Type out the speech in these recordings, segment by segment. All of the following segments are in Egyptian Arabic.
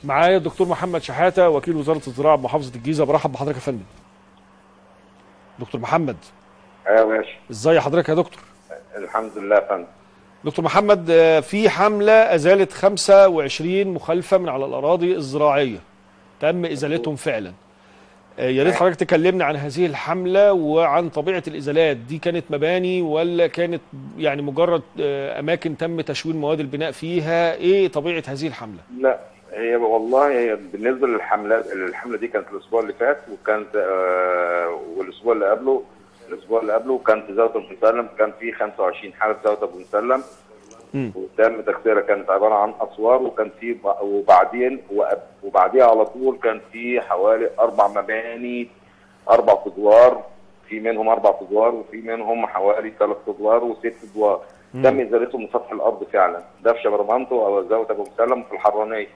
معايا الدكتور محمد شحاته وكيل وزاره الزراعه بمحافظه الجيزه برحب بحضرتك يا فندم دكتور محمد ايوه يا باشا ازاي حضرتك يا دكتور الحمد لله يا فندم دكتور محمد آه، في حمله ازالت 25 مخالفه من على الاراضي الزراعيه تم ازالتهم فعلا آه، يا ريت حضرتك تكلمنا عن هذه الحمله وعن طبيعه الازالات دي كانت مباني ولا كانت يعني مجرد آه، اماكن تم تشوين مواد البناء فيها ايه طبيعه هذه الحمله لا هي والله هي بالنسبه للحملات الحمله دي كانت الاسبوع اللي فات وكانت آه والاسبوع اللي قبله الاسبوع اللي قبله كانت زاويه ابو مسلم كان في 25 حاله زاويه ابو مسلم مم. وتم تكسيرها كانت عباره عن اسوار وكان في ب- وبعدين وأب- وبعديها على طول كان في حوالي اربع مباني اربع ادوار في منهم اربع ادوار وفي منهم حوالي ثلاث ادوار وست ادوار تم ازالتهم من سطح الارض فعلا ده في شبرمنطو او زاويه ابو مسلم في الحرانيه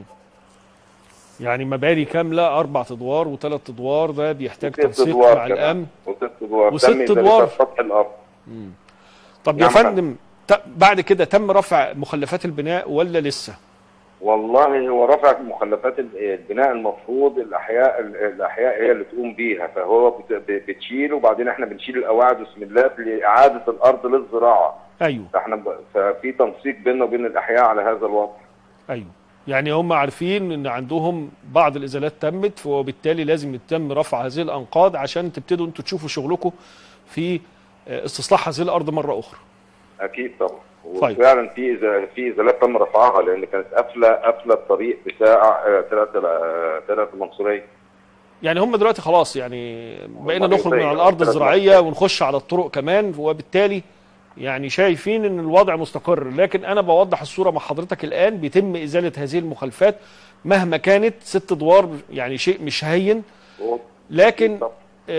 يعني مباني كامله اربع ادوار وثلاث ادوار ده بيحتاج وست تنسيق ادوار مع كمان. الامن وست ادوار وست تم إزالتها أدوار. في سطح الارض طب يا نعم. فندم ت- بعد كده تم رفع مخلفات البناء ولا لسه والله هو رفع مخلفات ال- البناء المفروض الاحياء الاحياء هي اللي تقوم بيها فهو بت- ب- بتشيل وبعدين احنا بنشيل القواعد والسملات لاعاده الارض للزراعه ايوه فاحنا ب- ففي تنسيق بيننا وبين الاحياء على هذا الوضع ايوه يعني هم عارفين ان عندهم بعض الازالات تمت وبالتالي لازم يتم رفع هذه الانقاض عشان تبتدوا انتوا تشوفوا شغلكم في آه، استصلاح هذه الارض مره اخرى اكيد طبعا طيب. وفعلا في إزا- في ازالات تم رفعها لان كانت قافله قافله الطريق بتاع ثلاثه ثلاثه المنصوريه يعني هم دلوقتي خلاص يعني بقينا هم نخرج من على الارض الزراعيه ونخش على الطرق كمان وبالتالي يعني شايفين ان الوضع مستقر لكن انا بوضح الصوره مع حضرتك الان بيتم ازاله هذه المخالفات مهما كانت ست ادوار يعني شيء مش هين لكن طبعاً.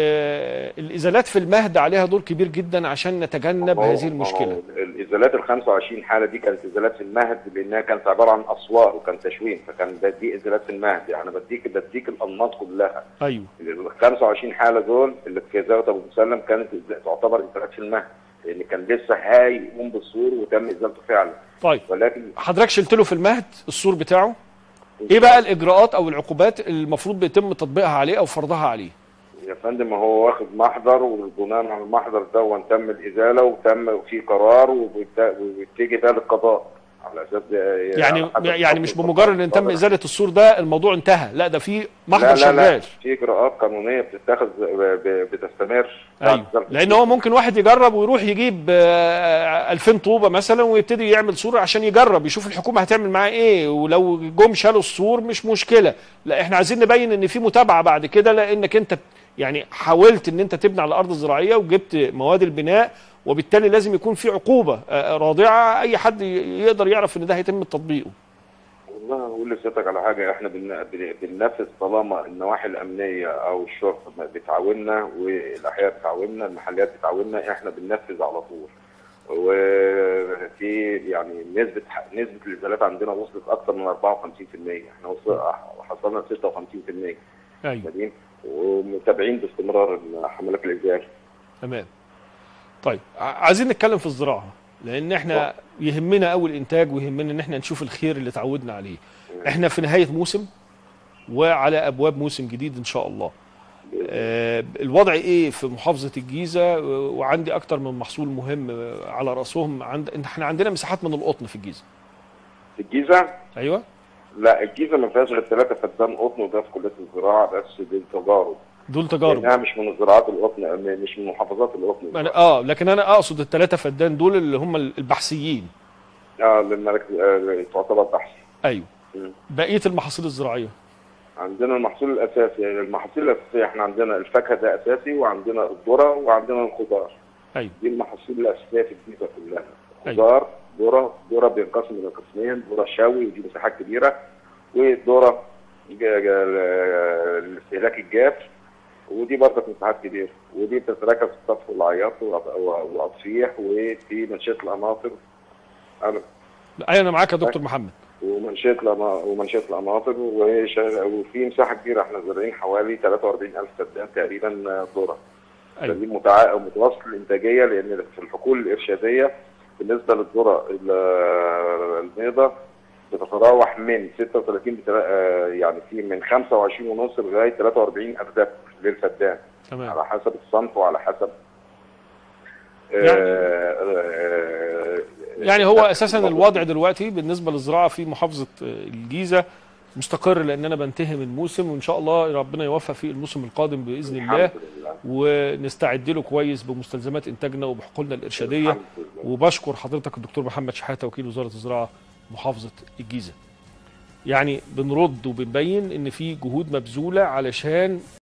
آه الازالات في المهد عليها دور كبير جدا عشان نتجنب ما هو- هذه المشكله ما هو الازالات ال 25 حاله دي كانت ازالات في المهد لانها كانت عباره عن اسوار وكان تشوين فكان ده- دي ازالات في المهد يعني بديك بديك الانماط كلها ايوه ال 25 حاله دول اللي في زاويه ابو مسلم كانت إز- تعتبر ازالات في المهد لان كان لسه هيقوم بالسور وتم ازالته فعلا طيب ولكن حضرتك شلت له في المهد السور بتاعه ايه بقى الاجراءات او العقوبات اللي المفروض بيتم تطبيقها عليه او فرضها عليه يا فندم هو واخد محضر وبناء على المحضر ده تم الازاله وتم في قرار وبيت- وبيتجه ده للقضاء على اساس ده- يعني على حسب يعني مش حكم بمجرد ان تم القضاء. ازاله السور ده الموضوع انتهى لا ده في محضر لا لا لا شغال في اجراءات قانونيه بتتخذ ب- ب- بتستمر ايوه لان هو ممكن واحد يجرب ويروح يجيب آه، 2000 طوبه مثلا ويبتدي يعمل سور عشان يجرب يشوف الحكومه هتعمل معاه ايه ولو جم شالوا السور مش مشكله لا احنا عايزين نبين ان في متابعه بعد كده لانك انت يعني حاولت ان انت تبني على الارض الزراعيه وجبت مواد البناء وبالتالي لازم يكون في عقوبه آه، رادعه اي حد ي- يقدر يعرف ان ده هيتم تطبيقه والله اقول لسيادتك على حاجه احنا بن- بن- بننفذ طالما النواحي الامنيه او الشرطه بتعاوننا والاحياء بتعاوننا المحليات بتعاوننا احنا بننفذ على طول وفي يعني نسبه نسبه الازالات عندنا وصلت اكثر من 54% احنا وصل حصلنا 56% ايوه مدين ومتابعين باستمرار حملات الازاله تمام طيب ع- عايزين نتكلم في الزراعه لان احنا يهمنا قوي الانتاج ويهمنا ان احنا نشوف الخير اللي تعودنا عليه احنا في نهايه موسم وعلى ابواب موسم جديد ان شاء الله آه الوضع ايه في محافظه الجيزه و- وعندي اكتر من محصول مهم آه، على راسهم عند احنا عندنا مساحات من القطن في الجيزه في الجيزه ايوه لا الجيزه ما فيهاش غير ثلاثه فدان قطن وده في كليه الزراعه بس دي تجارب دول تجارب لانها مش من الزراعات القطن مش من محافظات القطن أنا اه لكن انا اقصد الثلاثه فدان دول اللي هم البحثيين اه للمراكز آه، تعتبر بحث ايوه مم. بقيه المحاصيل الزراعيه عندنا المحصول الاساسي يعني المحاصيل الاساسيه احنا عندنا الفاكهه ده اساسي وعندنا الذره وعندنا الخضار ايوه دي المحاصيل الاساسيه في الجيزه كلها أيوة. خضار ذره ذره بينقسم الى قسمين ذره شوي ودي مساحات كبيره وذره جا- جا- الاستهلاك الجاف ودي برضه مساحات كبيره ودي بتتركز في الطفل والعياط وأط- والاطفيح وفي منشيه القناطر أنا- ايوه انا معاك يا دكتور محمد ومنشيه الأما- ومنشيه القناطر وش- وفي مساحه كبيره احنا زارعين حوالي 43000 فدان تقريبا ذره ايوه دي متع... متوسط الانتاجيه لان في الحقول الارشاديه بالنسبه للذره ال- البيضاء بتتراوح بتتراوح من 36 بتلا... آه، يعني في من 25 ونص لغايه 43 ارداب للفدان تمام على حسب الصنف وعلى حسب آه، يعني- آه، يعني هو نفس اساسا الوضع. الوضع دلوقتي بالنسبه للزراعه في محافظه آه، الجيزه مستقر لان انا بنتهي من موسم وان شاء الله ربنا يوفق في الموسم القادم باذن الله الحمد لله ونستعد له كويس بمستلزمات انتاجنا وبحقولنا الارشاديه الحمد لله. وبشكر حضرتك الدكتور محمد شحاته وكيل وزاره الزراعه محافظه الجيزه يعني بنرد وبنبين ان في جهود مبذوله علشان